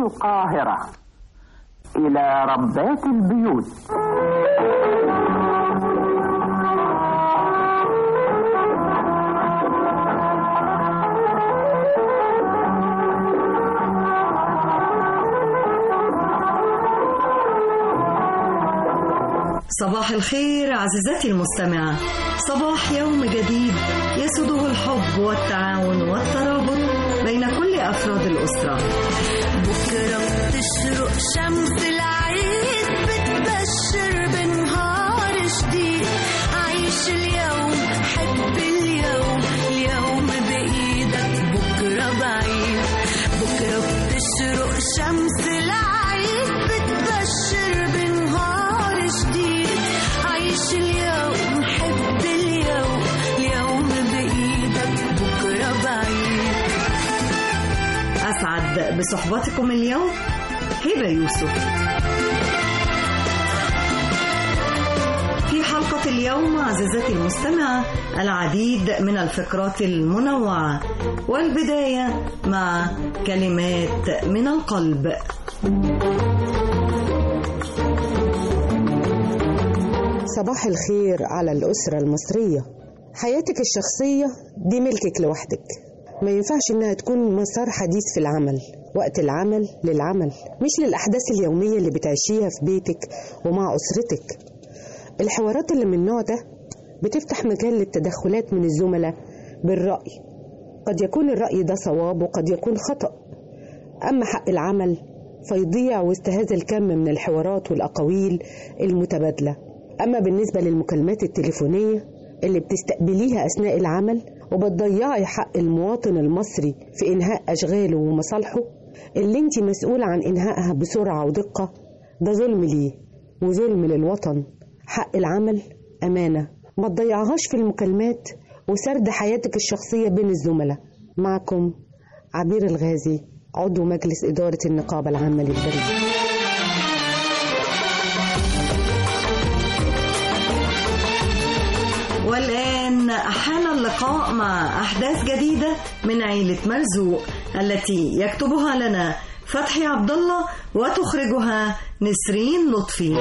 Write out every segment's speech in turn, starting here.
القاهرة إلى ربات البيوت صباح الخير عزيزتي المستمعة صباح يوم جديد يسوده الحب والتعاون والترابط بين كل أفراد الأسرة بكرة بتشرق شمس العيد بتبشر بنهار جديد عيش اليوم حب اليوم اليوم بإيدك بكرة بعيد بكرة بتشرق شمس العيد بتبشر بنهار جديد عيش اليوم حب اليوم اليوم بإيدك بكرة بعيد أسعد بصحبتكم اليوم هبة يوسف في حلقة اليوم عزيزتي المستمعة العديد من الفقرات المنوعة والبداية مع كلمات من القلب صباح الخير على الأسرة المصرية حياتك الشخصية دي ملكك لوحدك ما ينفعش إنها تكون مسار حديث في العمل وقت العمل للعمل مش للأحداث اليومية اللي بتعيشيها في بيتك ومع أسرتك الحوارات اللي من النوع ده بتفتح مجال للتدخلات من الزملاء بالرأي قد يكون الرأي ده صواب وقد يكون خطأ أما حق العمل فيضيع وسط هذا الكم من الحوارات والأقاويل المتبادلة أما بالنسبة للمكالمات التليفونية اللي بتستقبليها أثناء العمل وبتضيعي حق المواطن المصري في إنهاء أشغاله ومصالحه اللي انت مسؤولة عن إنهائها بسرعة ودقة ده ظلم ليه وظلم للوطن حق العمل أمانة ما تضيعهاش في المكالمات وسرد حياتك الشخصية بين الزملاء معكم عبير الغازي عضو مجلس إدارة النقابة العامة للبريد والآن حان اللقاء مع أحداث جديدة من عيلة مرزوق التي يكتبها لنا فتحي عبد الله وتخرجها نسرين لطفي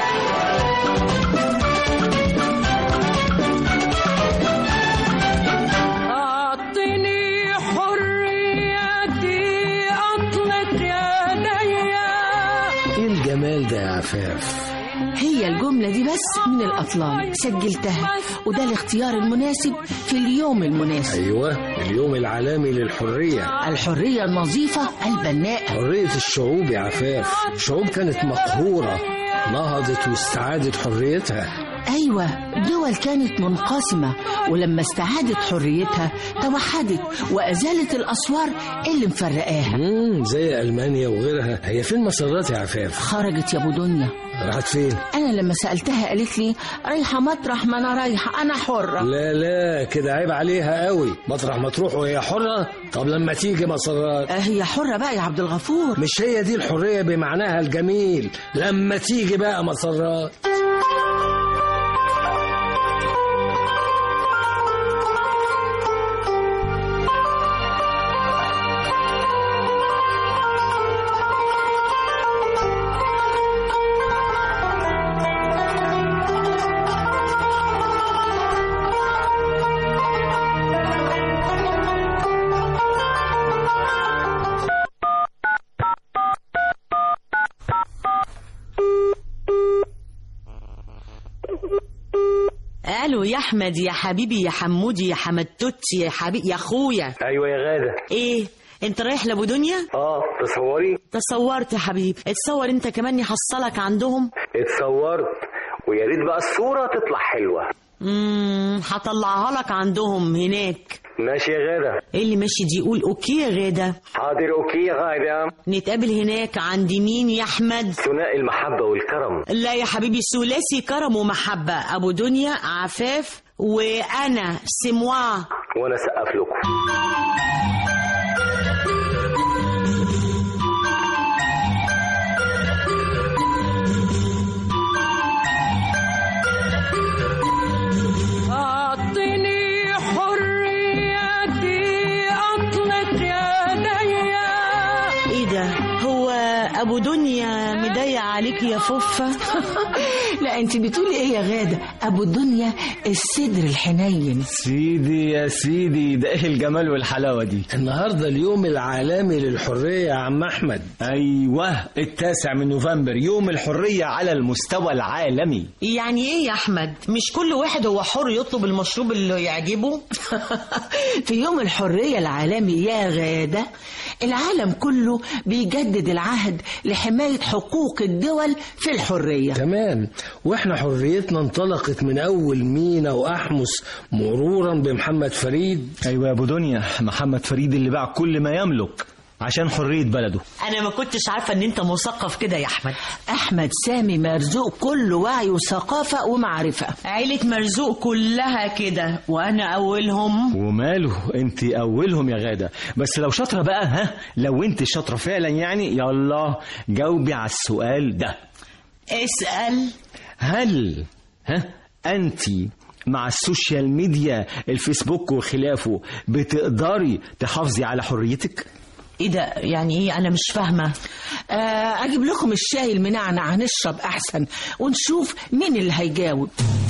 أعطني حريتي أطلق يديا ايه الجمال ده يا عفاف هي الجملة دي بس من الأطلال سجلتها وده الاختيار المناسب في اليوم المناسب ايوه اليوم العالمي للحريه الحرية النظيفة البناءة حريه الشعوب يا عفاف شعوب كانت مقهوره نهضت واستعادت حريتها أيوة دول كانت منقسمة ولما استعادت حريتها توحدت وأزالت الأسوار اللي مفرقاها امم زي المانيا وغيرها هي فين مسارات يا عفاف خرجت يا أبو دنيا راحت فين أنا لما سألتها قالت لي رايحة مطرح ما أنا رايحة أنا حرة لا لا كده عيب عليها قوي مطرح ما تروح وهي حره طب لما تيجي مسارات آه، هي حرة بقى يا عبد الغفور مش هي دي الحريه بمعناها الجميل لما تيجي بقى مسارات الو يا احمد يا حبيبي يا حمودي يا حمدتوتي يا حبيبي يا اخويا ايوه يا غاده ايه انت رايح لابو دنيا اه تصوري تصورت يا حبيبي اتصور انت كمان يحصلك عندهم اتصورت ويا ريت بقى الصوره تطلع حلوه امم هطلعها لك عندهم هناك ماشي يا غاده ايه اللي ماشي دي قول اوكي يا غاده حاضر اوكي يا غاده نتقابل هناك عند مين يا احمد ثنائي المحبه والكرم لا يا حبيبي ثلاثي كرم ومحبه ابو دنيا عفاف وانا سموا وانا سقف لكم أعطني حريتي أطلق يديا ايه ده هو ابو دنيا مضايق عليك يا فوفة لا انت بتقولي ايه يا غادة ابو الدنيا الصدر الحنين سيدي يا سيدي ده ايه الجمال والحلاوه دي النهارده اليوم العالمي للحريه يا عم احمد ايوه التاسع من نوفمبر يوم الحريه على المستوى العالمي يعني ايه يا احمد مش كل واحد هو حر يطلب المشروب اللي يعجبه في يوم الحرية العالمي يا غادة العالم كله بيجدد العهد لحماية حقوق الدول في الحرية تمام واحنا حريتنا انطلقت من اول مينا واحمس مرورا بمحمد فريد ايوه يا ابو دنيا محمد فريد اللي باع كل ما يملك عشان حريه بلده انا ما كنتش عارفه ان انت مثقف كده يا احمد أحمد سامي مرزوق كله وعي وثقافة ومعرفة عيلة مرزوق كلها كده وانا اولهم وماله انت اولهم يا غاده بس لو شاطره بقى ها لو انت شاطره فعلا يعني يلا جاوبي على السؤال ده اسال هل ها انت مع السوشيال ميديا الفيسبوك وخلافه بتقدري تحافظي على حريتك ايه ده يعني ايه انا مش فاهمه آه أجيب لكم الشاي المنعنع هنشرب أحسن ونشوف مين اللي هيجاوب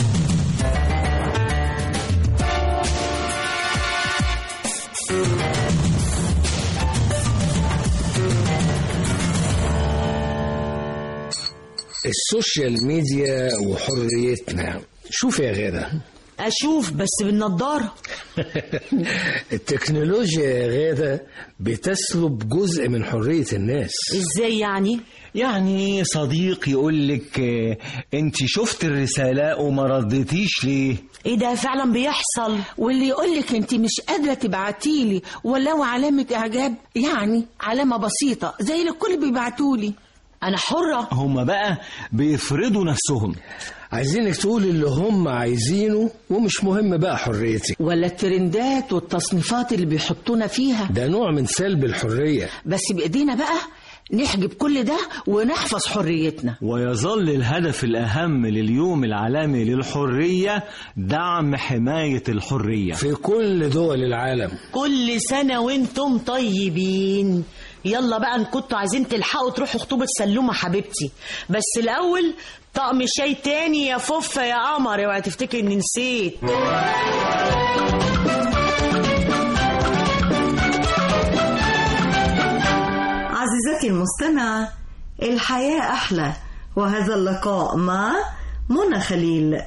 السوشيال ميديا وحريتنا شوف يا غادة اشوف بس بالنضاره التكنولوجيا يا غادة بتسلب جزء من حرية الناس ازاي يعني يعني صديق يقول لك انت شفت الرساله وما رديتيش ليه ايه ده فعلا بيحصل واللي يقولك انت مش قادرة تبعتيلي ولو علامة إعجاب يعني علامة بسيطة زي اللي الكل بيبعتولي انا حره هما بقى بيفرضوا نفسهم عايزينك تقول اللي هم عايزينه ومش مهم بقى حريتك ولا الترندات والتصنيفات اللي بيحطونا فيها ده نوع من سلب الحرية بس بإيدينا بقى نحجب كل ده ونحفظ حريتنا ويظل الهدف الأهم لليوم العالمي للحرية دعم حماية الحرية في كل دول العالم كل سنه وانتم طيبين يلا بقى ان كنتوا عايزين تلحقوا تروحوا خطوبه سلومه حبيبتي بس الاول طقم شاي تاني يا فوفه يا قمر اوعي تفتكر اني نسيت عزيزتي المستمعة الحياة أحلى وهذا اللقاء مع منى خليل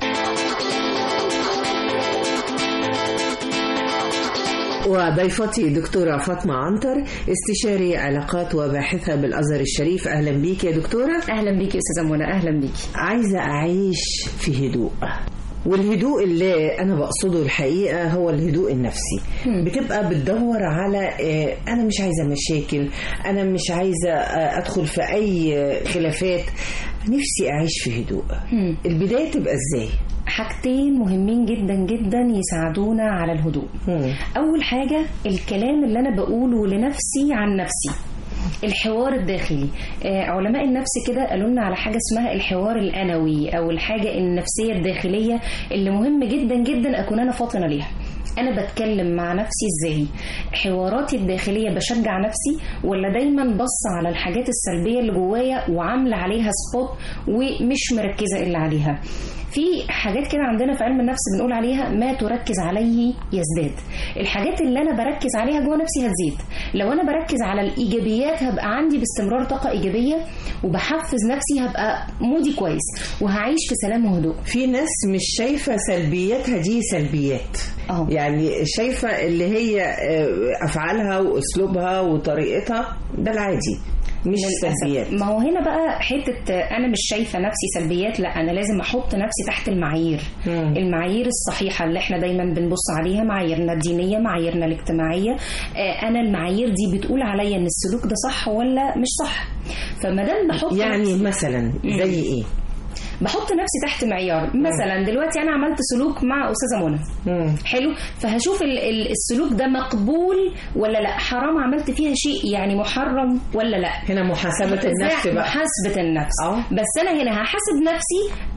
وضيفتي دكتورة فاطمة عنتر استشاري علاقات وباحثة بالأزهر الشريف أهلا بيك يا دكتورة اهلا بيكي استاذه منى اهلا بيكي عايزة أعيش في هدوء والهدوء اللي أنا بقصده الحقيقة هو الهدوء النفسي بتبقى بتدور على آه، أنا مش عايزة مشاكل أنا مش عايزة آه، أدخل في أي آه، خلافات نفسي أعيش في هدوء البداية تبقى إزاي؟ حاجتين مهمين جدا جدا يساعدونا على الهدوء اول حاجه الكلام اللي انا بقوله لنفسي عن نفسي الحوار الداخلي آه، علماء النفس كده قالوا لنا على حاجه اسمها الحوار الانوي او الحاجه النفسيه الداخليه اللي مهم جدا جدا اكون انا فاطنه ليها انا بتكلم مع نفسي ازاي حواراتي الداخليه بشجع نفسي ولا دايما بص على الحاجات السلبيه اللي جوايا وعامله عليها سبوت ومش مركزه الا عليها في حاجات كده عندنا في علم النفس بنقول عليها ما تركز عليه يزداد الحاجات اللي انا بركز عليها جوه نفسي هتزيد لو انا بركز على الايجابيات هبقى عندي باستمرار طاقه ايجابيه وبحفز نفسي هبقى مودي كويس وهعيش في سلام وهدوء في ناس مش شايفة سلبياتها دي سلبيات اه يعني شايفة اللي هي آه، أفعالها وأسلوبها وطريقتها ده العادي مش للأسف. سلبيات ما هو هنا بقى حته انا مش شايفه نفسي سلبيات لا انا لازم احط نفسي تحت المعايير مم. المعايير الصحيحه اللي احنا دايما بنبص عليها معاييرنا الدينيه معاييرنا الاجتماعيه آه، انا المعايير دي بتقول عليا ان السلوك ده صح ولا مش صح فما دام بحط يعني نفسي- مثلا زي ايه؟ بحط نفسي تحت معيار مثلا دلوقتي انا عملت سلوك مع استاذه منى حلو فهشوف ال- ال- السلوك ده مقبول ولا لا حرام عملت فيها شيء يعني محرم ولا لا هنا محاسبة النفس إزاي بقى محاسبه النفس اه بس انا هنا هحاسب نفسي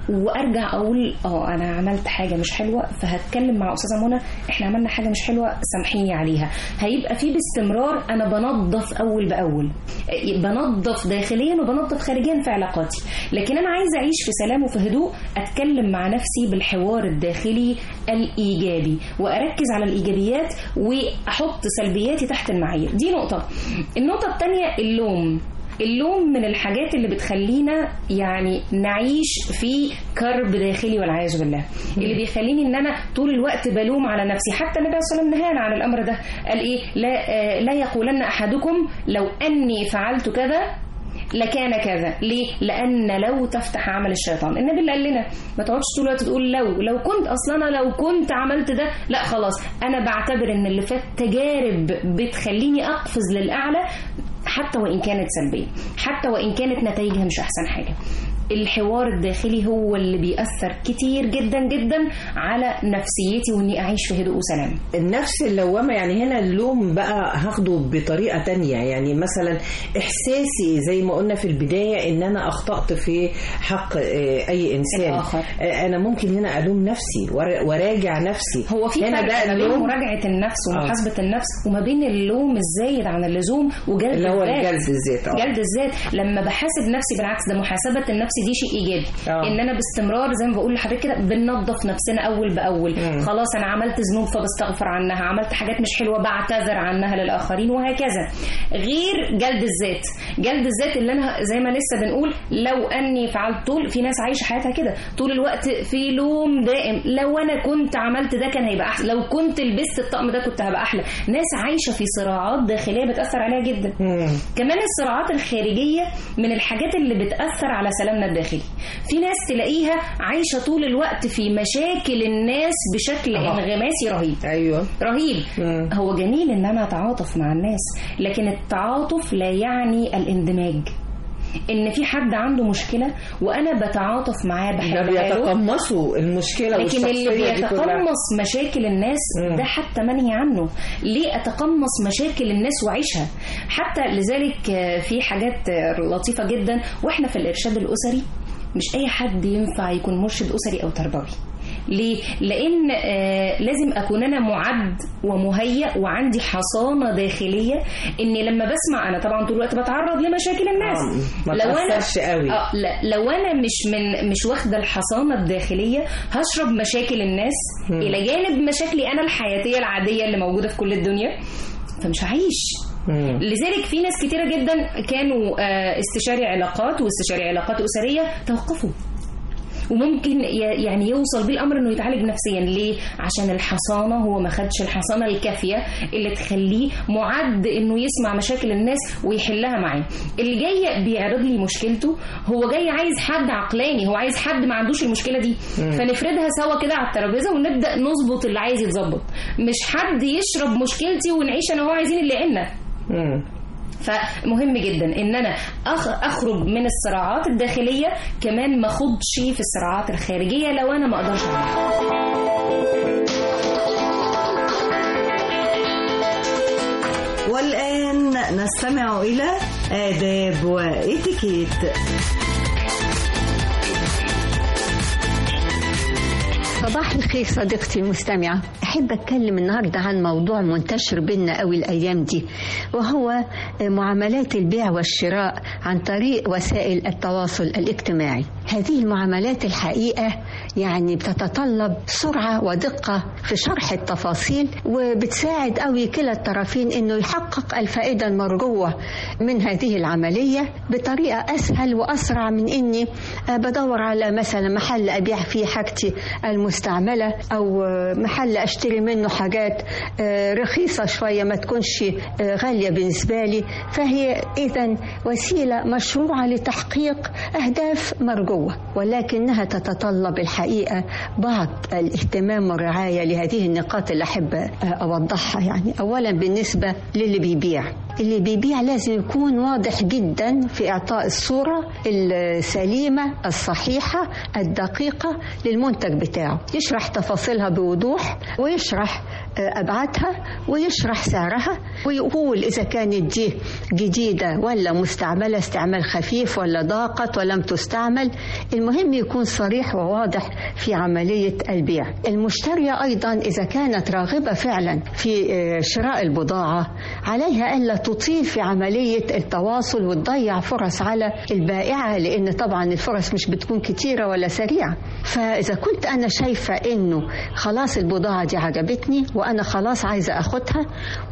وارجع اقول اه انا عملت حاجه مش حلوه فهتكلم مع استاذه منى احنا عملنا حاجه مش حلوه سامحيني عليها هيبقى في باستمرار انا بنظف اول باول إيه، بنظف داخليا وبنظف خارجيا في علاقاتي لكن انا عايزه اعيش في سلام وفي هدوء اتكلم مع نفسي بالحوار الداخلي الايجابي واركز على الايجابيات واحط سلبياتي تحت المعايير دي نقطه النقطه الثانيه اللوم اللوم من الحاجات اللي بتخلينا يعني نعيش في كرب داخلي والعياذ بالله اللي بيخليني ان انا طول الوقت بلوم على نفسي حتى النبي صلى الله عليه وسلم نهانا عن الامر ده قال ايه لا آه لا يقولن احدكم لو اني فعلت كذا لكان كذا ليه لان لو تفتح عمل الشيطان النبي اللي قال لنا ما تقعدش طول الوقت تقول لو لو كنت اصلا انا لو كنت عملت ده لا خلاص انا بعتبر ان اللي فات تجارب بتخليني اقفز للاعلى حتى وان كانت سلبيه حتى وان كانت نتائجها مش احسن حاجه الحوار الداخلي هو اللي بيأثر كتير جدا جدا على نفسيتي واني اعيش في هدوء وسلام النفس اللوامة يعني هنا اللوم بقى هاخده بطريقة تانية يعني مثلا إحساسي زي ما قلنا في البداية إن أنا أخطأت في حق آه، أي إنسان الآخر. آه، أنا ممكن هنا ألوم نفسي ور- وراجع نفسي هو في هنا فرق ده ما بين اللوم مراجعه النفس ومحاسبه النفس وما بين اللوم الزايد عن اللزوم وجلد اللي هو الذات الجلد الذات آه. جلد الذات لما بحاسب نفسي بالعكس ده محاسبه النفس دي شيء ايجابي آه. ان انا باستمرار زي ما بقول لحضرتك كده بننظف نفسنا اول باول مم. خلاص انا عملت ذنوب فبستغفر عنها عملت حاجات مش حلوه بعتذر عنها للاخرين وهكذا غير جلد الذات جلد الذات اللي انا زي ما لسه بنقول لو اني فعلت طول في ناس عايشه حياتها كده طول الوقت في لوم دائم لو انا كنت عملت ده كان هيبقى احسن لو كنت لبست الطقم ده كنت هبقى احلى ناس عايشه في صراعات داخليه بتاثر عليها جدا كمان الصراعات الخارجيه من الحاجات اللي بتاثر على سلامنا الداخلي في ناس تلاقيها عايشه طول الوقت في مشاكل الناس بشكل أها. انغماسي رهيب ايوه رهيب هو جميل ان انا اتعاطف مع الناس لكن التعاطف لا يعني الاندماج ان في حد عنده مشكله وانا بتعاطف معاه ده بحبها له بيتقمصوا المشكلة لكن اللي والشخصية دي كلها بيتقمص مشاكل الناس مم. ده حتى منهي عنه ليه اتقمص مشاكل الناس واعيشها حتى لذلك آه، في حاجات آه، لطيفه جدا واحنا في الارشاد الاسري مش اي حد ينفع يكون مرشد اسري او تربوي ليه؟ لأن آه لازم أكون أنا معد ومهيأ وعندي حصانة داخلية إني لما بسمع أنا طبعا طول الوقت بتعرض لمشاكل الناس آه، ما تأثرش قوي. آه لا لو أنا مش من مش واخدة الحصانة الداخلية هشرب مشاكل الناس مم. إلى جانب مشاكلي أنا الحياتية العادية اللي موجودة في كل الدنيا فمش هعيش مم. لذلك في ناس كتيرة جدا كانوا آه، استشاري علاقات واستشاري علاقات أسرية توقفوا وممكن ي- يعني يوصل بيه الامر انه يتعالج نفسيا ليه عشان الحصانه هو ما خدش الحصانه الكافيه اللي تخليه معد انه يسمع مشاكل الناس ويحلها معاه اللي جاي بيعرض لي مشكلته هو جاي عايز حد عقلاني هو عايز حد ما عندوش المشكله دي مم. فنفردها سوا كده على الترابيزه ونبدا نظبط اللي عايز يتظبط مش حد يشرب مشكلتي ونعيش انا وهو عايزين اللي عنا مم. فمهم جدا ان انا أخ- اخرج من الصراعات الداخليه كمان ما اخدش في الصراعات الخارجيه لو انا ما اقدرش أعملها. والآن نستمع إلى آداب وإتيكيت صباح الخير صديقتي المستمعة أحب أتكلم النهاردة عن موضوع منتشر بينا قوي الأيام دي وهو معاملات البيع والشراء عن طريق وسائل التواصل الاجتماعي هذه المعاملات الحقيقة يعني بتتطلب سرعة ودقة في شرح التفاصيل وبتساعد قوي كلا الطرفين انه يحقق الفائدة المرجوة من هذه العملية بطريقة اسهل واسرع من اني بدور على مثلا محل ابيع فيه حاجتي المستعملة او محل اشتري منه حاجات رخيصة شوية ما تكونش غالية بالنسبة لي فهي اذا وسيلة مشروعة لتحقيق اهداف مرجوة ولكنها تتطلب الحقيقة بعض الاهتمام والرعاية لهذه النقاط اللي أحب أوضحها يعني أولا بالنسبة للي بيبيع اللي بيبيع لازم يكون واضح جدا في إعطاء الصورة السليمة الصحيحة الدقيقة للمنتج بتاعه يشرح تفاصيلها بوضوح ويشرح أبعادها ويشرح سعرها ويقول إذا كانت دي جديدة ولا مستعملة استعمال خفيف ولا ضاقت ولم تستعمل المهم يكون صريح وواضح في عملية البيع المشترية أيضا إذا كانت راغبة فعلا في شراء البضاعة عليها ألا تطيل في عملية التواصل وتضيع فرص على البائعة لأن طبعا الفرص مش بتكون كتيرة ولا سريعة فإذا كنت أنا شايفة إنه خلاص البضاعة دي عجبتني وأنا خلاص عايزة أخدها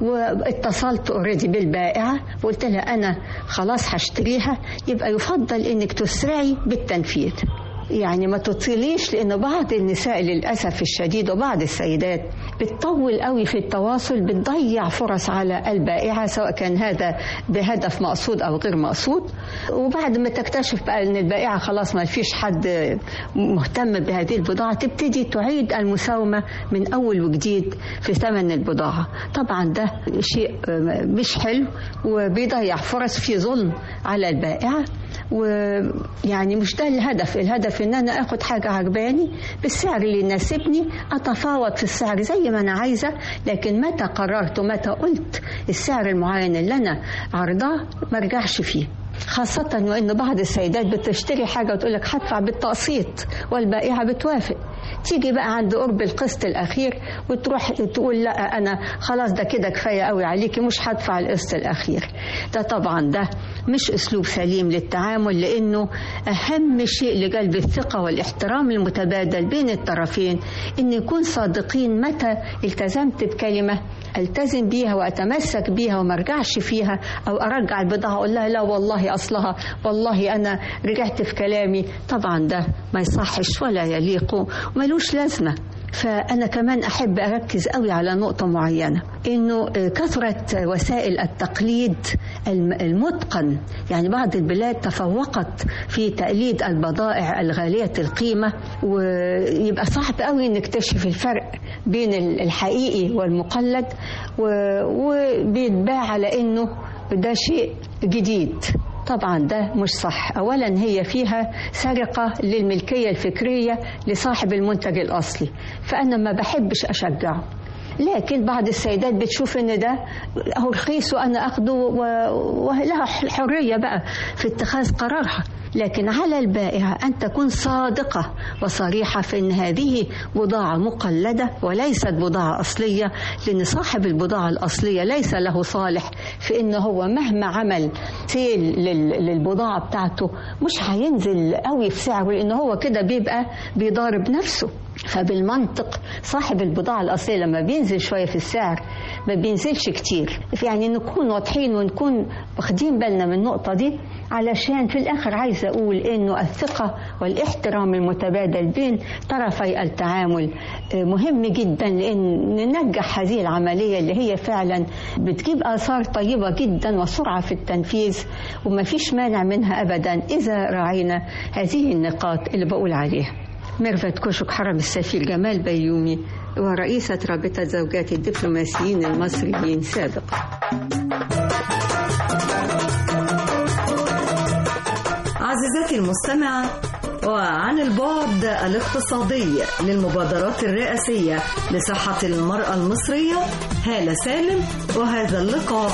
واتصلت اوريدي بالبائعة وقلت لها أنا خلاص هشتريها يبقى يفضل إنك تسرعي بالتنفيذ يعني ما تطيليش لأن بعض النساء للأسف الشديد وبعض السيدات بتطول قوي في التواصل بتضيع فرص على البائعة سواء كان هذا بهدف مقصود أو غير مقصود وبعد ما تكتشف بقى أن البائعة خلاص ما فيش حد مهتم بهذه البضاعة تبتدي تعيد المساومة من أول وجديد في ثمن البضاعة طبعا ده شيء مش حلو وبيضيع فرص في ظلم على البائعة ويعني مش ده الهدف الهدف ان انا اخد حاجه عجباني بالسعر اللي يناسبني اتفاوض في السعر زي ما انا عايزه لكن متى قررت ومتى قلت السعر المعين اللي انا عرضاه ما ارجعش فيه خاصة وإن بعض السيدات بتشتري حاجة وتقول لك هدفع بالتقسيط والبائعة بتوافق تيجي بقى عند قرب القسط الأخير وتروح تقول لا أنا خلاص ده كده كفاية قوي عليكي مش هدفع القسط الأخير ده طبعا ده مش أسلوب سليم للتعامل لأنه أهم شيء لجلب الثقة والاحترام المتبادل بين الطرفين إن يكون صادقين متى التزمت بكلمة التزم بيها واتمسك بيها وما ارجعش فيها او ارجع البضاعه اقول لها لا والله اصلها والله انا رجعت في كلامي طبعا ده ما يصحش ولا يليق وملوش لازمه فأنا كمان أحب أركز قوي على نقطة معينة إنه كثرة وسائل التقليد المتقن يعني بعض البلاد تفوقت في تقليد البضائع الغالية القيمة ويبقى صعب قوي نكتشف الفرق بين الحقيقي والمقلد وبيتباع على إنه ده شيء جديد طبعا ده مش صح اولا هي فيها سرقه للملكيه الفكريه لصاحب المنتج الاصلي فانا ما بحبش اشجعه لكن بعض السيدات بتشوف ان ده هو رخيص وانا اخده ولها الحريه بقى في اتخاذ قرارها لكن على البائع أن تكون صادقة وصريحة في أن هذه بضاعة مقلدة وليست بضاعة أصلية لأن صاحب البضاعة الأصلية ليس له صالح في أنه هو مهما عمل سيل للبضاعة بتاعته مش هينزل قوي في سعره لأنه هو كده بيبقى بيضارب نفسه فبالمنطق صاحب البضاعة الأصلية لما بينزل شوية في السعر ما بينزلش كتير يعني نكون واضحين ونكون واخدين بالنا من النقطة دي علشان في الآخر عايزة أقول إنه الثقة والاحترام المتبادل بين طرفي التعامل مهم جدا لأن ننجح هذه العملية اللي هي فعلا بتجيب آثار طيبة جدا وسرعة في التنفيذ وما فيش مانع منها أبدا إذا راعينا هذه النقاط اللي بقول عليها ميرفت كوشك حرم السفير جمال بيومي ورئيسة رابطة زوجات الدبلوماسيين المصريين سابقا عزيزتي المستمعة وعن البعد الاقتصادي للمبادرات الرئاسية لصحة المرأة المصرية هالة سالم وهذا اللقاء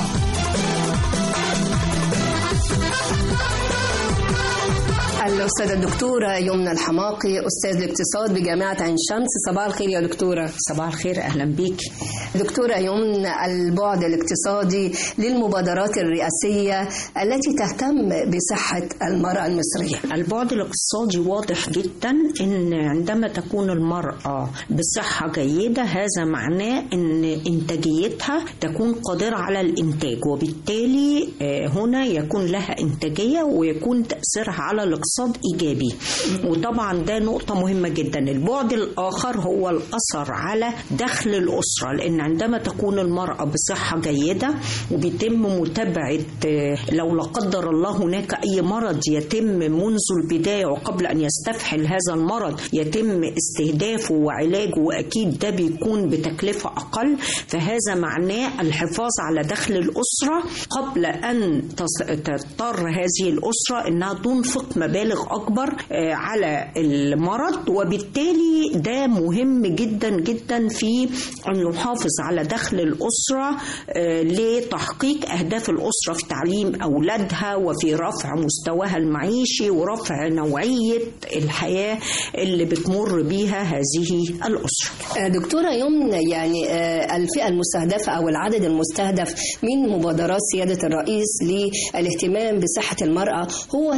الأستاذة الدكتورة يمنى الحماقي أستاذ الاقتصاد بجامعة عين شمس صباح الخير يا دكتورة صباح الخير أهلا بيك دكتورة يمنى البعد الاقتصادي للمبادرات الرئاسية التي تهتم بصحة المرأة المصرية البعد الاقتصادي واضح جدا أن عندما تكون المرأة بصحة جيدة هذا معناه أن إنتاجيتها تكون قادرة على الإنتاج وبالتالي هنا يكون لها إنتاجية ويكون تأثيرها على الاقتصاد اقتصاد ايجابي وطبعا ده نقطه مهمه جدا البعد الاخر هو الاثر على دخل الاسره لان عندما تكون المراه بصحه جيده وبيتم متابعه آه، لو لا قدر الله هناك اي مرض يتم منذ البدايه وقبل ان يستفحل هذا المرض يتم استهدافه وعلاجه واكيد ده بيكون بتكلفه اقل فهذا معناه الحفاظ على دخل الاسره قبل ان تص- تضطر هذه الاسره انها تنفق مبالغ اكبر آه، على المرض وبالتالي ده مهم جدا جدا في ان يحافظ على دخل الاسره آه، لتحقيق اهداف الاسره في تعليم اولادها وفي رفع مستواها المعيشي ورفع نوعيه الحياه اللي بتمر بيها هذه الاسره آه، دكتورة يمن يعني آه، الفئة المستهدفة أو العدد المستهدف من مبادرات سيادة الرئيس للاهتمام بصحة المرأة هو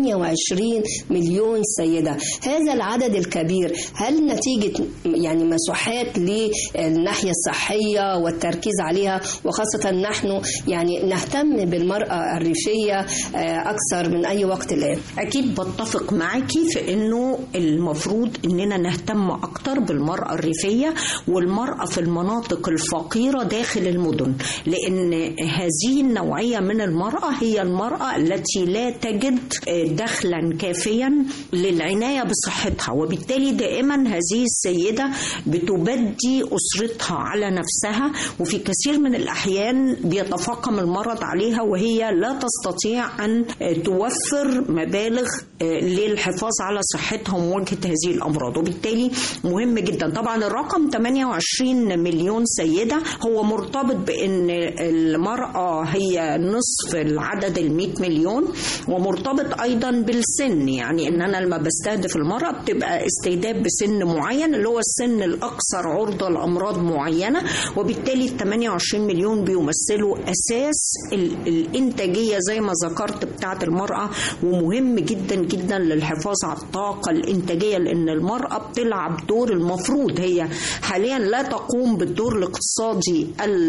28 مليون سيدة هذا العدد الكبير هل نتيجة يعني مساحات للناحية الصحية والتركيز عليها وخاصة نحن يعني نهتم بالمرأة الريفية آه، أكثر من أي وقت الآن أكيد بتفق معاكي في إنه المفروض إننا نهتم أكتر بالمرأة الريفية والمرأة في المناطق الفقيرة داخل المدن لأن هذه النوعية من المرأة هي المرأة التي لا تجد دخلا كافيا للعناية بصحتها وبالتالي دائما هذه السيدة بتبدي أسرتها على نفسها وفي كثير من الأحيان بيتفاقم المرض عليها وهي لا تستطيع أن توفر مبالغ للحفاظ على صحتها ومواجهة هذه الأمراض وبالتالي مهم جدا طبعا الرقم 28 مليون سيدة هو مرتبط بأن المرأة هي نصف العدد ال 100 مليون ومرتبط أيضا بالسن يعني أن أنا لما بستهدف المرأة بتبقى استهداف بسن معين اللي هو السن الأكثر عرضة لأمراض معينة وبالتالي ال 28 مليون بيمثلوا أساس ال- الإنتاجية زي ما ذكرت بتاعة المرأة ومهم جدا جدا للحفاظ على الطاقة الإنتاجية لأن المرأة بتلعب دور المفروض هي حاليا لا تقوم بالدور الاقتصادي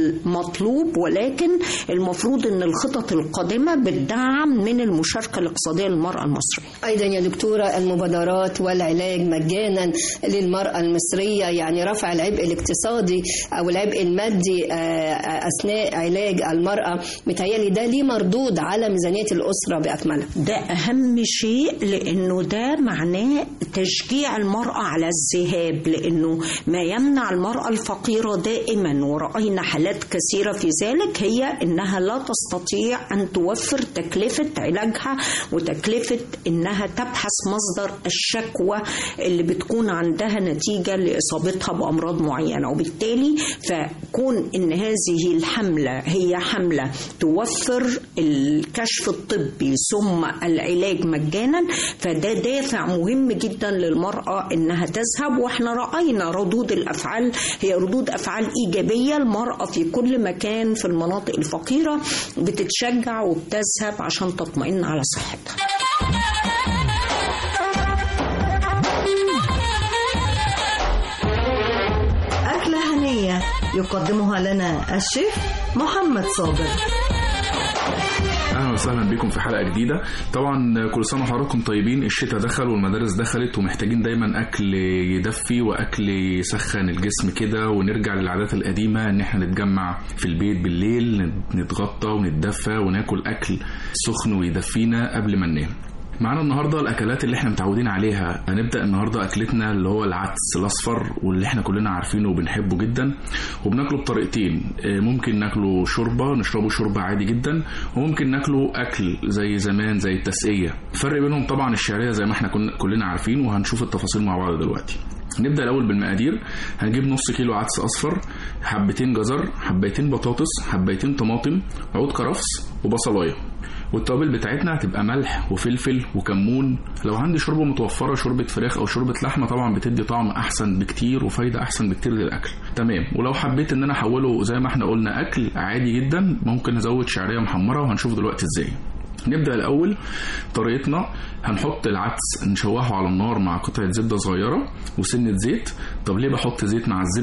المطلوب ولكن المفروض أن الخطط القادمة بتدعم من المشاركة الاقتصادية للمرأة المصرية أيضا يا دكتورة المبادرات والعلاج مجانا للمرأة المصرية يعني رفع العبء الاقتصادي أو العبء المادي آه، آه، أثناء علاج المرأة متهيألي ده ليه مردود على ميزانية الأسرة بأكملها ده أهم شيء لأنه ده معناه تشجيع المرأة على الذهاب لأنه ما يمنع المرأة الفقيرة دائما ورأينا حالات كثيرة في ذلك هي أنها لا تستطيع أن توفر تكلفة علاجها وتكلفة أنها تبحث مصدر الشكوى اللي بتكون عندها نتيجة لإصابتها بأمراض معينة وبالتالي فكون أن هذه الحملة هي حملة توفر الكشف الطبي ثم العلاج مجانا فده دافع مهم جدا للمرأة إنها تذهب وإحنا رأينا ردود الأفعال هي ردود أفعال إيجابية المرأة في كل مكان في المناطق الفقيرة بتتشجع وبتذهب عشان تطمئن على صحتها أكلة هنية يقدمها لنا الشيف محمد صابر اهلا وسهلا بكم في حلقه جديده طبعا كل سنه وحضراتكم طيبين الشتاء دخل والمدارس دخلت ومحتاجين دايما اكل يدفي واكل يسخن الجسم كده ونرجع للعادات القديمه ان احنا نتجمع في البيت بالليل نتغطى ونتدفى وناكل اكل سخن ويدفينا قبل ما ننام معانا النهارده الاكلات اللي احنا متعودين عليها هنبدا النهارده اكلتنا اللي هو العدس الاصفر واللي احنا كلنا عارفينه وبنحبه جدا وبناكله بطريقتين آه، ممكن ناكله شوربه نشربه شوربه عادي جدا وممكن ناكله اكل زي زمان زي التسقيه الفرق بينهم طبعا الشعريه زي ما احنا كنا كلنا عارفين وهنشوف التفاصيل مع بعض دلوقتي نبدا الاول بالمقادير هنجيب نص كيلو عدس اصفر حبتين جزر حبيتين بطاطس حبيتين طماطم عود كرفس وبصلايه والتوابل بتاعتنا هتبقى ملح وفلفل وكمون لو عندي شوربه متوفره شوربه فراخ او شوربه لحمه طبعا بتدي طعم احسن بكتير وفايده احسن بكتير للاكل تمام ولو حبيت ان انا احوله زي ما احنا قلنا اكل عادي جدا ممكن ازود شعريه محمره وهنشوف دلوقتي ازاي نبدا الاول طريقتنا هنحط العدس نشوحه على النار مع قطعه زبده صغيره وسنه زيت طب ليه بحط زيت مع الزبده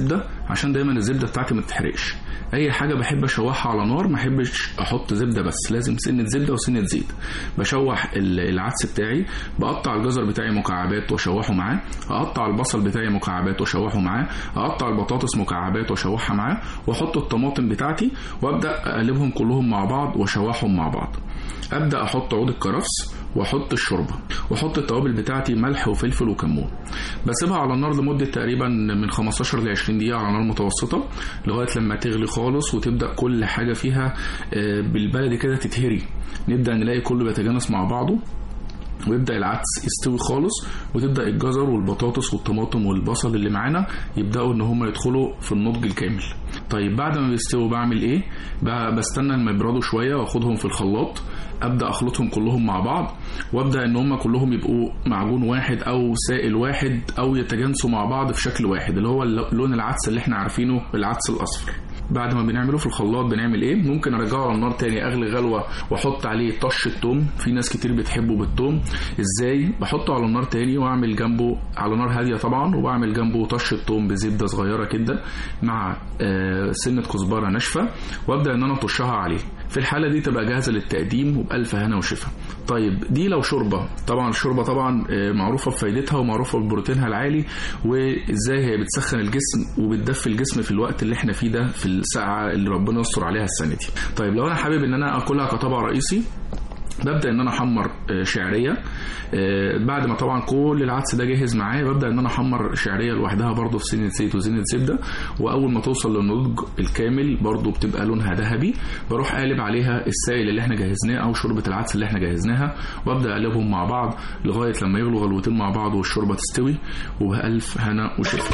عشان دايما الزبده بتاعتي ما تتحرقش اي حاجه بحب اشوحها على نار ما احبش احط زبده بس لازم سنه زبده وسنه زيت بشوح ال- العدس بتاعي بقطع الجزر بتاعي مكعبات واشوحه معاه اقطع البصل بتاعي مكعبات واشوحه معاه اقطع البطاطس مكعبات واشوحها معاه واحط الطماطم بتاعتي وابدا اقلبهم كلهم مع بعض واشوحهم مع بعض ابدا احط عود الكرفس واحط الشوربه واحط التوابل بتاعتي ملح وفلفل وكمون بسيبها على النار لمده تقريبا من 15 ل 20 دقيقه على نار متوسطه لغايه لما تغلي خالص وتبدا كل حاجه فيها آه، بالبلدي كده تتهري نبدا نلاقي كله بيتجانس مع بعضه ويبدا العدس يستوي خالص وتبدا الجزر والبطاطس والطماطم والبصل اللي معانا يبداوا ان هم يدخلوا في النضج الكامل طيب بعد ما بيستووا بعمل ايه ب- بستنى لما يبردوا شويه واخدهم في الخلاط ابدا اخلطهم كلهم مع بعض وابدا ان هم كلهم يبقوا معجون واحد او سائل واحد او يتجانسوا مع بعض في شكل واحد اللي هو الل- لون العدس اللي احنا عارفينه العدس الاصفر بعد ما بنعمله في الخلاط بنعمل ايه ممكن ارجعه على النار تاني اغلي غلوه واحط عليه طش التوم في ناس كتير بتحبه بالتوم ازاي بحطه على النار تاني واعمل جنبه على نار هاديه طبعا وبعمل جنبه طش التوم بزبده صغيره كده مع آه، سنه كزبره ناشفه وابدا ان انا اطشها عليه في الحاله دي تبقى جاهزه للتقديم وبالف هنا وشفا طيب دي لو شوربه طبعا الشوربه طبعا آه، معروفه بفايدتها ومعروفه ببروتينها العالي وازاي هي بتسخن الجسم وبتدفي الجسم في الوقت اللي احنا فيه ده في الساعه اللي ربنا يستر عليها السنه دي طيب لو انا حابب ان انا اكلها كطبق رئيسي ببدا ان انا احمر آه، شعريه آه، بعد ما طبعا كل العدس ده جاهز معايا ببدا ان انا احمر شعريه لوحدها برضو في سنه زيت وسنه زبده واول ما توصل للنضج الكامل برضو بتبقى لونها ذهبي بروح قالب عليها السائل اللي احنا جهزناه او شوربه العدس اللي احنا جهزناها وابدا اقلبهم مع بعض لغايه لما يغلوا غلوتين مع بعض والشوربه تستوي وبالف هنا وشفا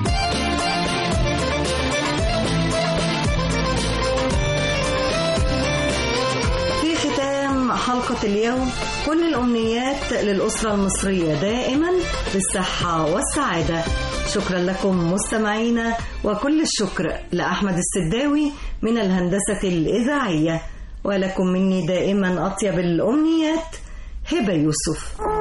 في ختام حلقة اليوم كل الأمنيات للأسرة المصرية دائما بالصحة والسعادة شكرا لكم مستمعينا وكل الشكر لأحمد السداوي من الهندسة الإذاعية ولكم مني دائما أطيب الأمنيات هبة يوسف